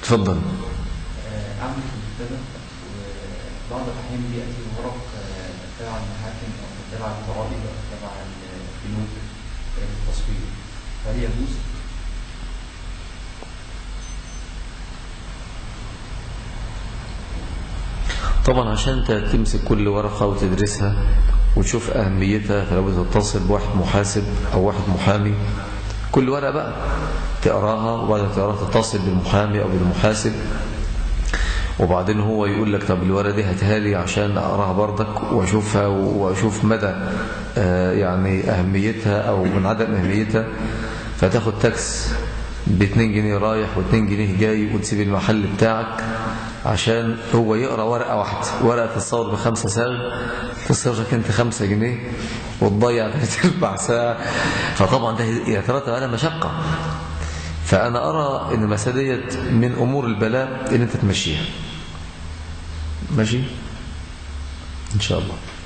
اتفضل آه، أعمل في المكتبة وبعض الأحيان بيأتي ورق آه، تبع المحاكم أو تبع الضرائب أو تبع البنوك آه، التصوير هل يجوز؟ طبعا عشان انت تمسك كل ورقة وتدرسها وتشوف أهميتها فلابد تتصل بواحد محاسب أو واحد محامي كل ورقة بقى تقراها وبعد ما تقراها تتصل بالمحامي أو بالمحاسب وبعدين هو يقول لك طب الورقة دي هاتها لي عشان أقراها بردك وأشوفها وأشوف مدى آه، يعني أهميتها أو من عدم أهميتها فتاخد تاكس ب 2 جنيه رايح و2 جنيه جاي وتسيب المحل بتاعك عشان هو يقرا ورقه واحده ورقه تتصور بخمسة ساغ تصرف لك انت خمسة جنيه وتضيع ثلاث ارباع ساعه فطبعا ده يترتب على مشقه فانا ارى ان المساله ديت من امور البلاء ان انت تمشيها ماشي ان شاء الله